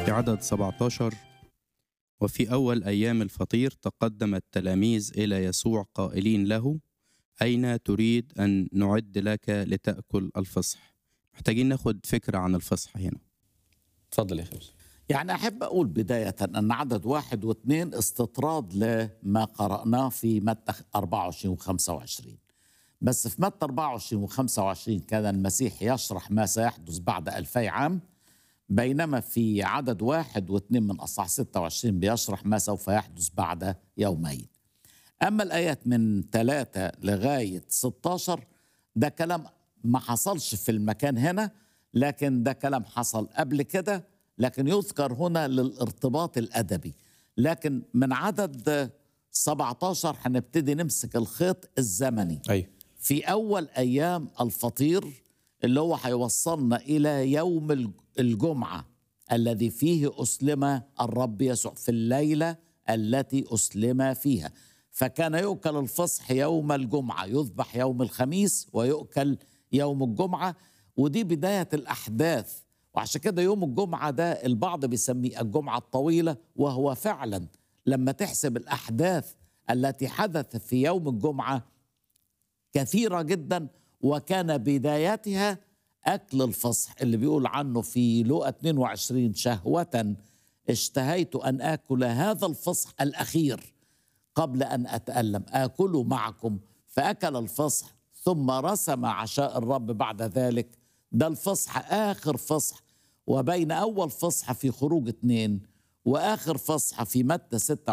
في عدد 17 وفي أول أيام الفطير تقدم التلاميذ إلى يسوع قائلين له أين تريد أن نعد لك لتأكل الفصح محتاجين ناخد فكرة عن الفصح هنا اتفضل يا خمس يعني أحب أقول بداية أن عدد واحد واثنين استطراد لما قرأناه في متى 24 و 25 بس في متى 24 و 25 كان المسيح يشرح ما سيحدث بعد ألفي عام بينما في عدد واحد واثنين من أصحاح 26 بيشرح ما سوف يحدث بعد يومين أما الآيات من ثلاثة لغاية 16 ده كلام ما حصلش في المكان هنا لكن ده كلام حصل قبل كده لكن يذكر هنا للارتباط الأدبي لكن من عدد 17 هنبتدي نمسك الخيط الزمني ايوه في أول أيام الفطير اللي هو هيوصلنا إلى يوم الج- الجمعة الذي فيه أسلم الرب يسوع في الليلة التي أسلم فيها فكان يؤكل الفصح يوم الجمعة يذبح يوم الخميس ويؤكل يوم الجمعة ودي بداية الأحداث وعشان كده يوم الجمعة ده البعض بيسميه الجمعة الطويلة وهو فعلا لما تحسب الأحداث التي حدثت في يوم الجمعة كثيرة جدا وكان بدايتها أكل الفصح اللي بيقول عنه في لوقا 22 شهوة اشتهيت أن آكل هذا الفصح الأخير قبل أن أتألم آكله معكم فأكل الفصح ثم رسم عشاء الرب بعد ذلك ده الفصح آخر فصح وبين أول فصح في خروج اثنين وآخر فصح في متى 26